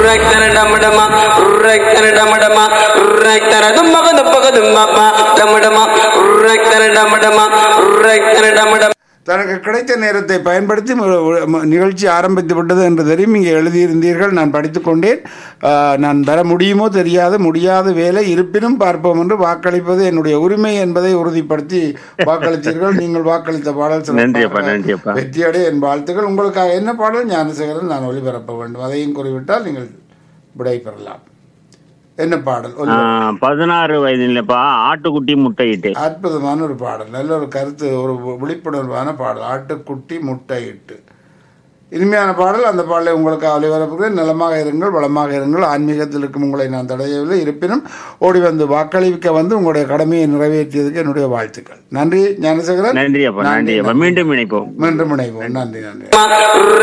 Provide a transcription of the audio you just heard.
ரக்தன டமடமா ரக்தன டமடமா ரக்தன தும்மக துப்பக தும்மப்பா டமடமா ரக்தன டமடமா ரக்தன டமடமா தனக்கு கிடைத்த நேரத்தை பயன்படுத்தி மு- மு- நிகழ்ச்சி ஆரம்பித்து விட்டது என்று தெரியும் இங்கே எழுதியிருந்தீர்கள் நான் படித்துக் கொண்டேன் ஆஹ், நான் வர முடியுமோ தெரியாது முடியாத வேலை இருப்பினும் பார்ப்போம் என்று வாக்களிப்பது என்னுடைய உரிமை என்பதை உறுதிப்படுத்தி வாக்களித்தீர்கள் நீங்கள் வாக்களித்த பாடல் சிறப்பாக நன்றியப்பா, நன்றியப்பா. வெற்றியடைய என் வாழ்த்துக்கள் உங்களுக்காக என்ன பாடல் ஞானசேகரன் நான் ஒளிபரப்ப வேண்டும் அதையும் குறிவிட்டால் நீங்கள் விடை பெறலாம் என்ன பாடல் ஒலி- ஆஹ், பதினாறு வயதுலப்பா ஆட்டுக்குட்டி முட்டையிட்டு அற்புதமான ஒரு பாடல் நல்ல ஒரு கருத்து ஒரு விழிப்புணர்வான பாடல் ஆட்டுக்குட்டி முட்டையிட்டு இனிமையான பாடல் அந்த பாடலை உங்களுக்கு ஒளிபரப்புகிறேன் நலமாக இருங்கள் வளமாக இருங்கள் ஆன்மீகத்தில் இருக்கும் உங்களை நான் தடையவில்லை இருப்பினும் ஓடி வந்து வாக்களிக்க வந்து உங்களுடைய கடமையை நிறைவேற்றியதுக்கு என்னுடைய வாழ்த்துக்கள் நன்றி ஞானசேகரன் நன்றியப்பா நன்றியப்பா மீண்டும் இணைப்போம் மீண்டும் இணைவோம் நன்றி நன்றி